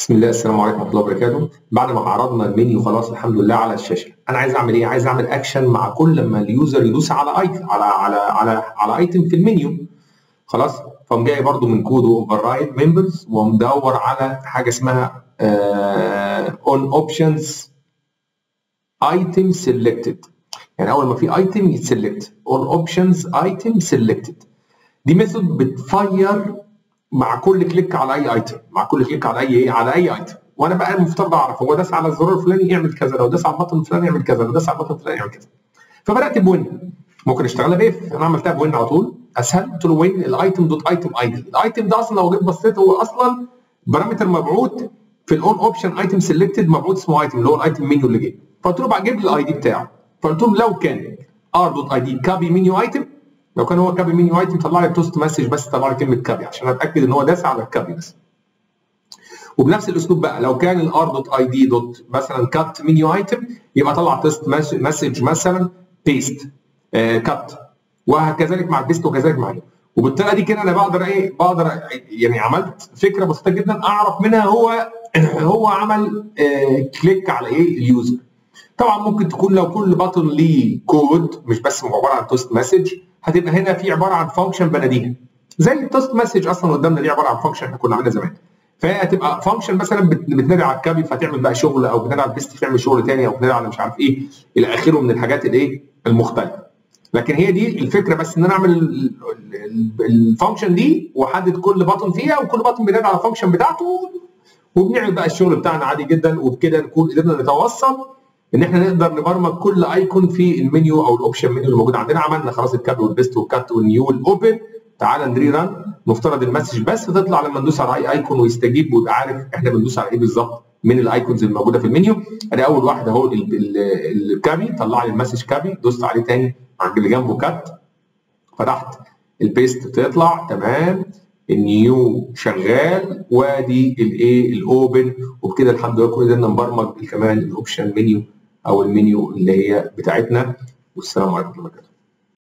بسم الله السلام عليكم ورحمه الله وبركاته بعد ما عرضنا المنيو خلاص الحمد لله على الشاشه انا عايز اعمل ايه عايز اعمل اكشن مع كل لما اليوزر يدوس على ايتم على على على على ايتم في المنيو خلاص فقوم جاي برده من كود اوفر رايد ممبرز ومدور على حاجه اسمها اون اوبشنز ايتم سيلكتد يعني اول ما في ايتم يتسلكت اون اوبشنز ايتم سيلكتد دي ميثود بتفير مع كل كليك على اي ايتم مع كل كليك على اي على اي ايتم وانا بقى المفترض اعرف هو داس على الزرار الفلاني يعمل كذا لو داس على البطن الفلاني يعمل كذا لو داس على البطن الفلاني يعمل كذا فبدات بوين ممكن اشتغلها باف انا عملتها بوين على طول اسهل قلت له وين الايتم دوت ايتم ايدل الايتم ده اصلا لو جيت بصيت هو اصلا بارامتر مبعوث في الاون اوبشن ايتم سيلكتد مبعوث اسمه ايتم اللي هو الايتم منيو اللي جاي فقلت له بقى جيب لي الاي دي بتاعه فقلت له لو كان ار دوت اي دي كابي منيو ايتم لو كان هو كابي منيو ايتم طلع لي توست مسج بس طلع لي كلمه كابي عشان اتاكد ان هو داس على الكابي بس وبنفس الاسلوب بقى لو كان الار دوت اي دي دوت مثلا كات منيو ايتم يبقى طلع تيست مسج مثلا بيست آه كات وهكذلك مع البيست وكذلك مع اليوم وبالطريقه دي كده انا بقدر ايه بقدر يعني عملت فكره بسيطه جدا اعرف منها هو هو عمل آه كليك على ايه اليوزر طبعا ممكن تكون لو كل بطن ليه كود مش بس عباره عن توست مسج هتبقى هنا في عباره عن فانكشن بناديها زي التوست مسج اصلا قدامنا دي عباره عن فانكشن احنا كنا عاملينها زمان فهي هتبقى فانكشن مثلا بتنادي على الكابي فتعمل بقى شغل او بتنادي على البيست تعمل شغل ثاني او بتنادي على مش عارف ايه الى اخره من الحاجات الايه المختلفه لكن هي دي الفكره بس ان انا اعمل الفانكشن دي واحدد كل بطن فيها وكل بطن بينادي على الفانكشن بتاعته وبنعمل بقى الشغل بتاعنا عادي جدا وبكده نكون قدرنا نتوصل ان احنا نقدر نبرمج كل ايكون في المنيو او الاوبشن منيو اللي موجود عندنا عملنا خلاص الكاب والبيست والكات والنيو والاوبن تعالى ندري ران نفترض المسج بس تطلع لما ندوس على اي ايكون ويستجيب ويبقى عارف احنا بندوس على ايه بالظبط من الايكونز اللي موجوده في المنيو ادي اول واحد اهو الكابي طلع لي المسج كابي دوست عليه تاني عند اللي جنبه كات فتحت البيست تطلع تمام النيو شغال وادي الايه الاوبن وبكده الحمد لله كل قدرنا نبرمج كمان الاوبشن منيو او المنيو اللي هي بتاعتنا والسلام عليكم ورحمه الله وبركاته